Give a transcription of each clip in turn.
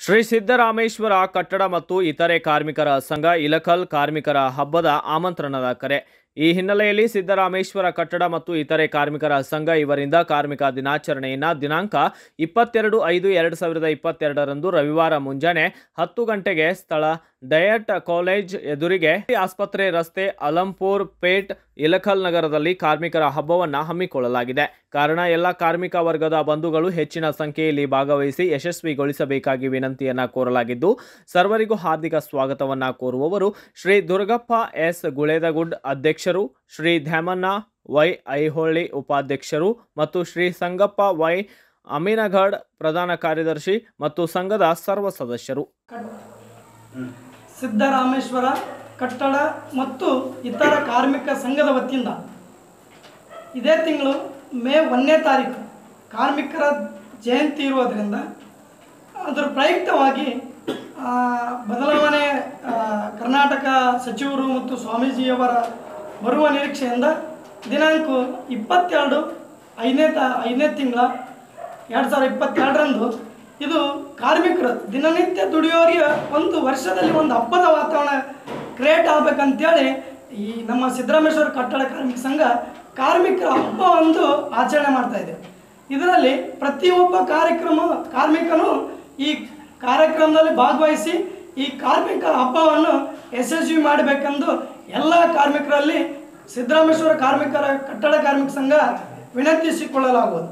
ಶ್ರೀ ಸಿದ್ದರಾಮೇಶ್ವರ ಕಟ್ಟಡ ಮತ್ತು ಇತರೆ ಕಾರ್ಮಿಕರ ಸಂಘ ಇಲಕಲ್ ಕಾರ್ಮಿಕರ ಹಬ್ಬದ ಆಮಂತ್ರಣದ ಕರೆ ಈ ಹಿನ್ನೆಲೆಯಲ್ಲಿ ಸಿದ್ದರಾಮೇಶ್ವರ ಕಟ್ಟಡ ಮತ್ತು ಇತರೆ ಕಾರ್ಮಿಕರ ಸಂಘ ಇವರಿಂದ ಕಾರ್ಮಿಕ ದಿನಾಚರಣೆಯನ್ನ ದಿನಾಂಕ ಇಪ್ಪತ್ತೆರಡು ಐದು ಎರಡು ಸಾವಿರದ ಇಪ್ಪತ್ತೆರಡರಂದು ರವಿವಾರ ಮುಂಜಾನೆ ಹತ್ತು ಗಂಟೆಗೆ ಸ್ಥಳ ಡಯಟ್ ಕಾಲೇಜ್ ಎದುರಿಗೆ ಆಸ್ಪತ್ರೆ ರಸ್ತೆ ಅಲಂಪುರ್ ಪೇಟ್ ಇಲಖಲ್ ನಗರದಲ್ಲಿ ಕಾರ್ಮಿಕರ ಹಬ್ಬವನ್ನು ಹಮ್ಮಿಕೊಳ್ಳಲಾಗಿದೆ ಕಾರಣ ಎಲ್ಲ ಕಾರ್ಮಿಕ ವರ್ಗದ ಬಂಧುಗಳು ಹೆಚ್ಚಿನ ಸಂಖ್ಯೆಯಲ್ಲಿ ಭಾಗವಹಿಸಿ ಯಶಸ್ವಿಗೊಳಿಸಬೇಕಾಗಿ ವಿನಂತಿಯನ್ನ ಕೋರಲಾಗಿದ್ದು ಸರ್ವರಿಗೂ ಹಾರ್ದಿಕ ಸ್ವಾಗತವನ್ನ ಕೋರುವವರು ಶ್ರೀ ದುರ್ಗಪ್ಪ ಎಸ್ ಗುಳೇದಗುಡ್ ಅಧ್ಯಕ್ಷರು ಶ್ರೀ ಧ್ಯಾಮಣ್ಣ ವೈ ಐಹೊಳ್ಳಿ ಉಪಾಧ್ಯಕ್ಷರು ಮತ್ತು ಶ್ರೀ ಸಂಗಪ್ಪ ವೈ ಅಮೀನಗಢ್ ಪ್ರಧಾನ ಕಾರ್ಯದರ್ಶಿ ಮತ್ತು ಸಂಘದ ಸರ್ವ ಸದಸ್ಯರು ಸಿದ್ದರಾಮೇಶ್ವರ ಕಟ್ಟಡ ಮತ್ತು ಇತರ ಕಾರ್ಮಿಕ ಸಂಘದ ವತಿಯಿಂದ ಇದೇ ತಿಂಗಳು ಮೇ ಒಂದನೇ ತಾರೀಕು ಕಾರ್ಮಿಕರ ಜಯಂತಿ ಇರುವುದರಿಂದ ಅದರ ಪ್ರಯುಕ್ತವಾಗಿ ಆ, ಬದಲಾವಣೆ ಆ, ಕರ್ನಾಟಕ ಸಚಿವರು ಮತ್ತು ಸ್ವಾಮೀಜಿಯವರ ಬರುವ ನಿರೀಕ್ಷೆಯಿಂದ ದಿನಾಂಕ ಇಪ್ಪತ್ತೆರಡು ಐದನೇ ತ ಐದನೇ ತಿಂಗಳ ಎರಡು ಸಾವಿರದ ಇಪ್ಪತ್ತೆರಡರಂದು ಇದು ಕಾರ್ಮಿಕರು ದಿನನಿತ್ಯ ದುಡಿಯೋರಿಗೆ ಒಂದು ವರ್ಷದಲ್ಲಿ ಒಂದು ಹಬ್ಬದ ವಾತಾವರಣ ಕ್ರಿಯೇಟ್ ಆಗ್ಬೇಕಂತೇಳಿ ಈ ನಮ್ಮ ಸಿದ್ದರಾಮೇಶ್ವರ ಕಟ್ಟಡ ಕಾರ್ಮಿಕ ಸಂಘ ಕಾರ್ಮಿಕರ ಹಬ್ಬ ಒಂದು ಆಚರಣೆ ಮಾಡ್ತಾ ಇದೆ ಇದರಲ್ಲಿ ಪ್ರತಿಯೊಬ್ಬ ಕಾರ್ಯಕ್ರಮ ಕಾರ್ಮಿಕನು ಈ ಕಾರ್ಯಕ್ರಮದಲ್ಲಿ ಭಾಗವಹಿಸಿ ಈ ಕಾರ್ಮಿಕ ಹಬ್ಬವನ್ನು ಯಶಸ್ವಿ ಮಾಡಬೇಕೆಂದು ಎಲ್ಲ ಕಾರ್ಮಿಕರಲ್ಲಿ ಸಿದ್ದರಾಮೇಶ್ವರ ಕಾರ್ಮಿಕರ ಕಟ್ಟಡ ಕಾರ್ಮಿಕ ಸಂಘ ವಿನಂತಿಸಿಕೊಳ್ಳಲಾಗುವುದು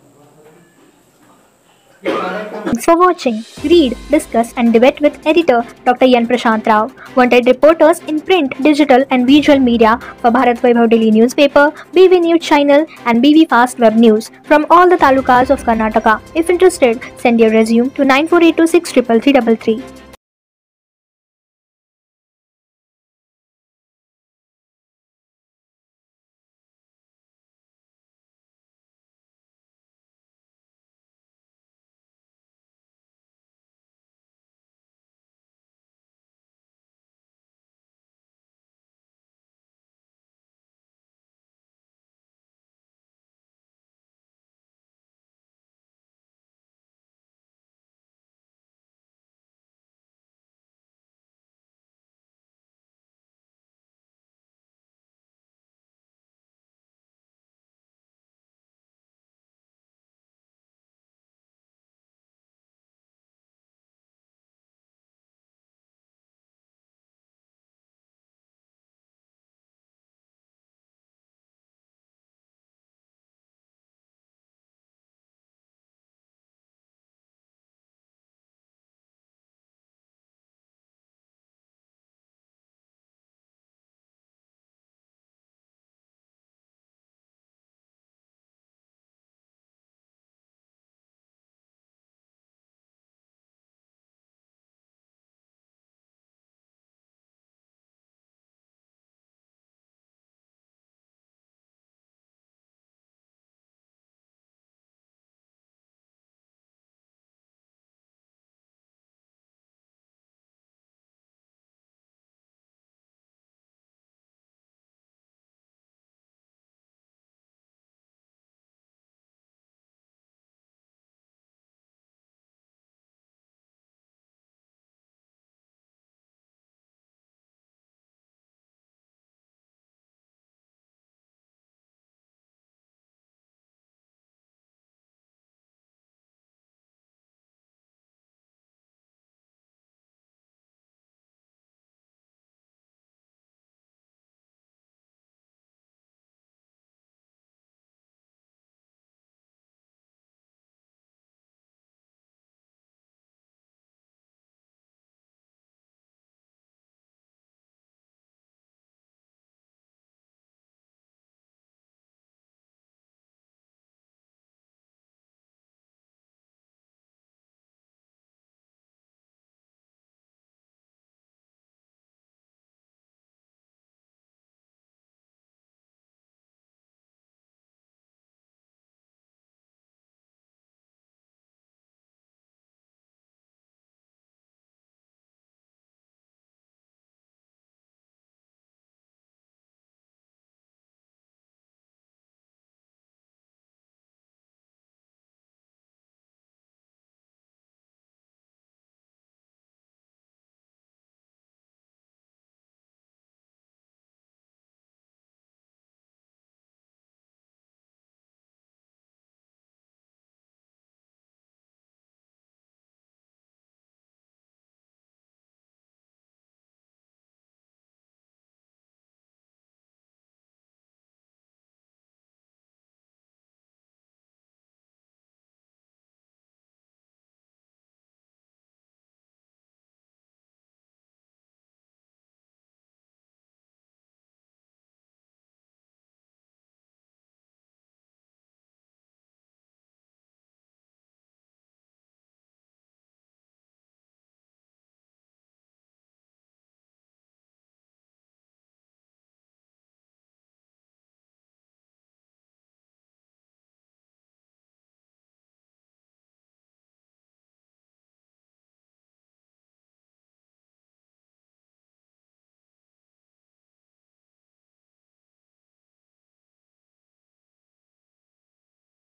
Thanks for watching. Read, discuss, and debate with editor Dr. Yan Prashant Rao. Wanted reporters in print, digital, and visual media for Bharat Vaibhav Daily newspaper, BV News channel, and BV Fast Web News from all the talukas of Karnataka. If interested, send your resume to 9482633333.